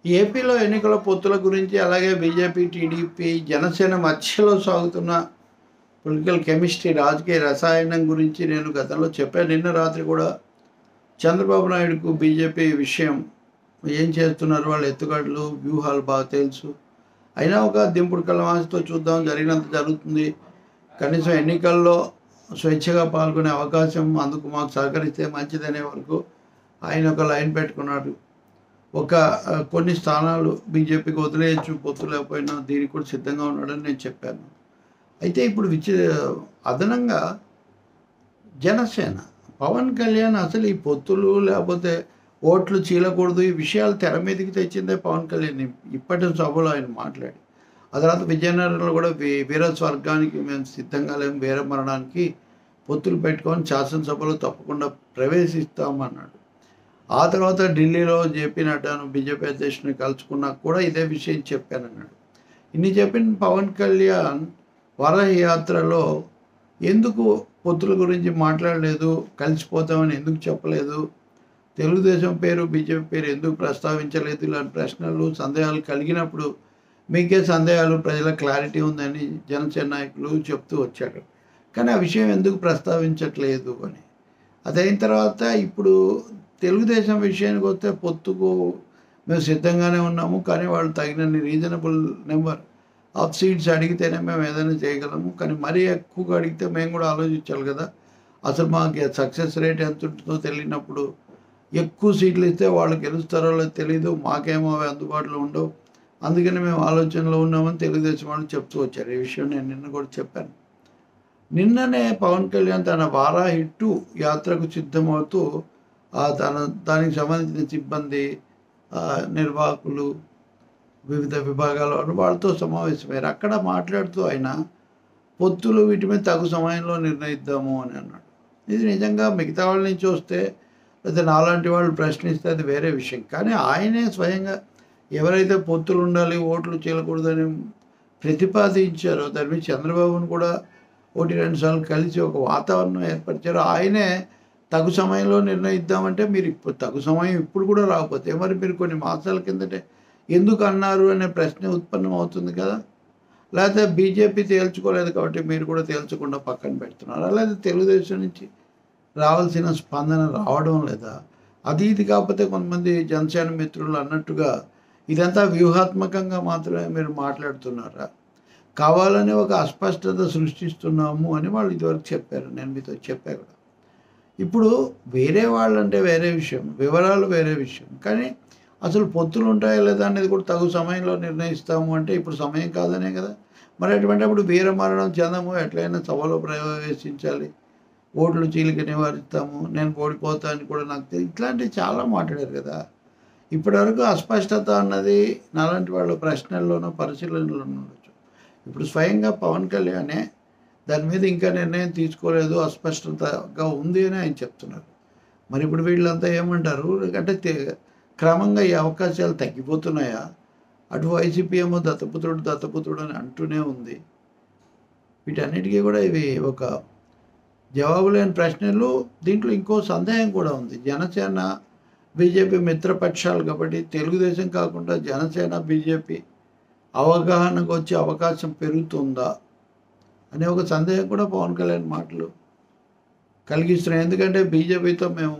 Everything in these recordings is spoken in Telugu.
ఏపీలో ఎన్నికల పొత్తుల గురించి అలాగే బీజేపీ టీడీపీ జనసేన మధ్యలో సాగుతున్న పొలిటికల్ కెమిస్ట్రీ రాజకీయ రసాయనం గురించి నేను గతంలో చెప్పాను నిన్న రాత్రి కూడా చంద్రబాబు నాయుడుకు బీజేపీ విషయం ఏం చేస్తున్నారు వాళ్ళ ఎత్తుగడలు వ్యూహాలు బాగా తెలుసు అయినా ఒక దింపుడు కలమాసతో చూద్దాం జరిగినంత జరుగుతుంది కనీసం ఎన్నికల్లో స్వేచ్ఛగా పాల్గొనే అవకాశం అందుకు మాకు సహకరిస్తే మంచిదనే వరకు ఆయన ఒక లైన్ పెట్టుకున్నాడు ఒక ఆ, కొన్ని స్థానాలు బీజేపీకి వదిలేయచ్చు పొత్తు లేకపోయినా దీనికి కూడా సిద్ధంగా ఉన్నాడని నేను చెప్పాను అయితే ఇప్పుడు విచి అదనంగా జనసేన పవన్ కళ్యాణ్ అసలు ఈ పొత్తులు లేకపోతే ఓట్లు చీలకూడదు ఈ విషయాలు తెర మీదకి తెచ్చిందే పవన్ కళ్యాణ్ ఇప్పటి సభలో ఆయన మాట్లాడి ఆ తర్వాత విజయనగరంలో కూడా వీ- వీర స్వర్గానికి మేము సిద్ధంగా లేము వీర మరణానికి పొత్తులు పెట్టుకొని శాసనసభలో తప్పకుండా ప్రవేశిస్తామన్నాడు ఆ తర్వాత ఢిల్లీలో జేపీ నడ్డాను బీజేపీ అధ్యక్షుని కలుసుకున్నా కూడా ఇదే విషయం చెప్పానన్నాడు ఇన్ని చెప్పిన పవన్ కళ్యాణ్ వరహ యాత్రలో ఎందుకు పొత్తుల గురించి మాట్లాడలేదు కలిసిపోతామని ఎందుకు చెప్పలేదు తెలుగుదేశం పేరు బీజేపీ పేరు ఎందుకు ప్రస్తావించలేదు ఇలాంటి ప్రశ్నలు సందేహాలు కలిగినప్పుడు మీకే సందేహాలు ప్రజల క్లారిటీ ఉందని జనసేన నాయకులు చెప్తూ వచ్చాడు కానీ ఆ విషయం ఎందుకు ప్రస్తావించట్లేదు అని అదైన తర్వాత ఇప్పుడు తెలుగుదేశం విషయానికి వస్తే పొత్తుకు మేము సిద్ధంగానే ఉన్నాము కానీ వాళ్ళు తగినన్ని రీజనబుల్ నెంబర్ ఆఫ్ సీట్స్ అడిగితేనే మేము ఏదైనా చేయగలము కానీ మరీ ఎక్కువగా అడిగితే మేము కూడా ఆలోచించాలి కదా అసలు మాకు సక్సెస్ రేట్ ఎంత ఉంటుందో తెలియనప్పుడు ఎక్కువ సీట్లు ఇస్తే వాళ్ళు గెలుస్తారో లేదో తెలియదు మాకేమో అవి అందుబాటులో ఉండవు అందుకని మేము ఆలోచనలో ఉన్నామని తెలుగుదేశం వాళ్ళు చెప్తూ వచ్చారు ఈ విషయం నేను నిన్న కూడా చెప్పాను నిన్ననే పవన్ కళ్యాణ్ తన వారాహి టూ యాత్రకు సిద్ధమవుతూ ఆ తన దానికి సంబంధించిన సిబ్బంది ఆ, నిర్వాహకులు వివిధ విభాగాల వాళ్ళు వాళ్ళతో సమావేశమయ్యారు అక్కడ మాట్లాడుతూ ఆయన పొత్తులు వీటి మీద తగు సమయంలో నిర్ణయిద్దాము అని అన్నాడు ఇది నిజంగా మిగతా వాళ్ళ నుంచి వస్తే లేదా నాలాంటి వాళ్ళు ప్రశ్నిస్తే అది వేరే విషయం కానీ ఆయనే స్వయంగా ఎవరైతే పొత్తులు ఉండాలి ఓట్లు చేయకూడదని ప్రతిపాదించారో దాని మీద చంద్రబాబును కూడా ఒకటి రెండు సార్లు కలిసి ఒక వాతావరణం ఏర్పరిచారు ఆయనే తగు సమయంలో నిర్ణయిద్దామంటే మీరు ఇప్పుడు తగు సమయం ఇప్పుడు కూడా రాకపోతే మరి మీరు కొన్ని మాసాల కిందటే ఎందుకు అన్నారు అనే ప్రశ్న ఉత్పన్నం అవుతుంది కదా లేకపోతే బీజేపీ తేల్చుకోలేదు కాబట్టి మీరు కూడా తేల్చకుండా పక్కన పెడుతున్నారు అలాగే తెలుగుదేశం నుంచి రావాల్సిన స్పందన రావడం లేదా అది ఇది కాకపోతే కొంతమంది జనసేన మిత్రులు అన్నట్టుగా ఇదంతా వ్యూహాత్మకంగా మాత్రమే మీరు మాట్లాడుతున్నారా కావాలని ఒక అస్పష్టత సృష్టిస్తున్నాము అని వాళ్ళు ఇదివరకు చెప్పారు నేను మీతో చెప్పా కూడా ఇప్పుడు వేరే వాళ్ళు అంటే వేరే విషయం వివరాలు వేరే విషయం కానీ అసలు పొత్తులు ఉంటాయా లేదా అనేది కూడా తగు సమయంలో నిర్ణయిస్తాము అంటే ఇప్పుడు సమయం కాదనే కదా మరి అటువంటిప్పుడు వీరమరణం చెందము ఎట్లయినా సభలో ప్రవేశించాలి ఓట్లు చీలిక నివారిస్తాము నేను ఓడిపోతా అని కూడా నాకు తెలియదు ఇట్లాంటివి చాలా మాట్లాడారు కదా ఇప్పటివరకు అస్పష్టత అన్నది నాలాంటి వాళ్ళ ప్రశ్నల్లోనూ పరిశీలనలోనూ ఉండొచ్చు ఇప్పుడు స్వయంగా పవన్ కళ్యాణే దాని మీద ఇంకా నిర్ణయం తీసుకోలేదు అస్పష్టతగా ఉంది అని ఆయన చెప్తున్నారు మరి ఇప్పుడు వీళ్ళంతా ఏమంటారు అంటే తే- క్రమంగా ఈ అవకాశాలు తగ్గిపోతున్నాయా అటు వైసీపీ ఏమో దత్తపుత్రుడు దత్తపుత్రుడు అని అంటూనే ఉంది వీటన్నిటికీ కూడా ఇవి ఒక జవాబు లేని ప్రశ్నలు దీంట్లో ఇంకో సందేహం కూడా ఉంది జనసేన బీజేపీ మిత్రపక్షాలు కాబట్టి తెలుగుదేశం కాకుండా జనసేన బీజేపీ అవగాహనకు వచ్చే అవకాశం పెరుగుతుందా అనే ఒక సందేహం కూడా పవన్ కళ్యాణ్ మాటలు కలిగిస్తున్నాయి ఎందుకంటే బీజేపీతో మేము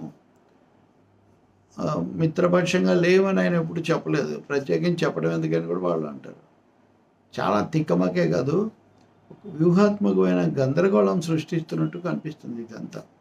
ఆ, మిత్రపక్షంగా లేవని ఆయన ఎప్పుడు చెప్పలేదు ప్రత్యేకించి చెప్పడం ఎందుకని కూడా వాళ్ళు అంటారు చాలా తిక్కమకే కాదు వ్యూహాత్మకమైన గందరగోళం సృష్టిస్తున్నట్టు కనిపిస్తుంది ఇదంతా